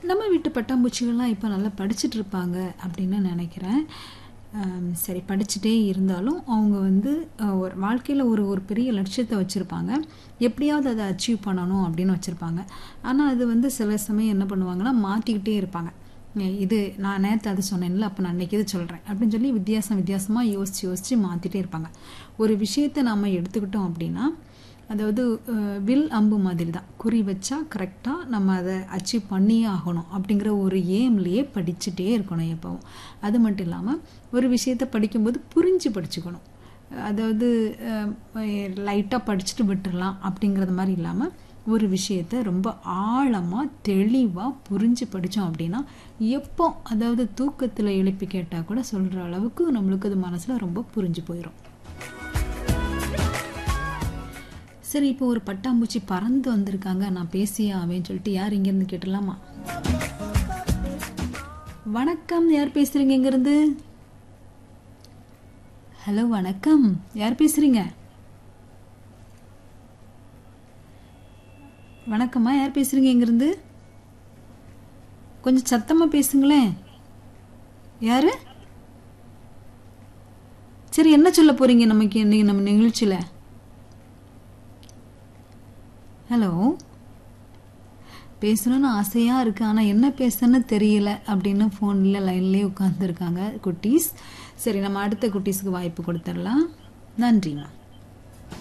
நம்ம வீட்டு பட்டாம்பூச்சிகள்லாம் இப்போ நல்லா படிச்சுட்டு இருப்பாங்க அப்படின்னு நினைக்கிறேன் ஆம், சரி படிச்சுட்டே இருந்தாலும் அவங்க வந்து அஹ், ஒரு வாழ்க்கையில் ஒரு ஒரு பெரிய லட்சியத்தை வச்சுருப்பாங்க எப்படியாவது அதை அச்சீவ் பண்ணணும் அப்படின்னு வச்சுருப்பாங்க ஆனால் அது வந்து சில சமயம் என்ன பண்ணுவாங்கன்னா மாற்றிக்கிட்டே இருப்பாங்க அஹ் இது நான் நேற்று அது சொன்னேன்ல அப்போ நான் அன்றைக்கி இது சொல்கிறேன் அப்படின்னு சொல்லி வித்தியாசம் வித்தியாசமாக யோசித்து யோசித்து மாற்றிட்டே இருப்பாங்க ஒரு விஷயத்தை நாம் எடுத்துக்கிட்டோம் அப்படின்னா அதாவது அஹ், வில் அம்பு மாதிரி தான் குறி வச்சா கரெக்டாக நம்ம அதை அச்சீவ் பண்ணியே ஆகணும் அப்படிங்கிற ஒரு ஏம்லேயே படிச்சுட்டே இருக்கணும் எப்பவும் அது மட்டும் இல்லாமல் ஒரு விஷயத்தை படிக்கும்போது புரிஞ்சு படிச்சுக்கணும் அதாவது லைட்டாக படிச்சுட்டு விட்டுறலாம் அப்படிங்கிறது மாதிரி இல்லாமல் ஒரு விஷயத்தை ரொம்ப ஆழமாக தெளிவாக புரிஞ்சு படித்தோம் அப்படின்னா எப்போ அதாவது தூக்கத்தில் எழுப்பி கேட்டால் கூட சொல்கிற அளவுக்கு நம்மளுக்கு அது மனசில் ரொம்ப புரிஞ்சு போயிடும் சரி இப்போ ஒரு பட்டாம்பூச்சி பறந்து வந்திருக்காங்க நான் பேசியே ஆவேன்னு சொல்லிட்டு யார் இங்கேருந்து கேட்டலாமா வணக்கம் யார் பேசுறீங்க இங்கேருந்து ஹலோ வணக்கம் யார் பேசுறீங்க வணக்கம்மா யார் பேசுறீங்க இங்கிருந்து கொஞ்சம் சத்தமா பேசுங்களேன் யாரு சரி என்ன சொல்ல போறீங்க நமக்கு இன்னைக்கு நம்ம நிகழ்ச்சியில ஹலோ பேசணும்னு ஆசையாக இருக்குது ஆனால் என்ன பேசணும்னு தெரியல அப்படின்னு ஃபோனில் லைன்லேயே உட்காந்துருக்காங்க குட்டீஸ் சரி நம்ம அடுத்த குட்டீஸ்க்கு வாய்ப்பு கொடுத்துடலாம் நன்றிம்மா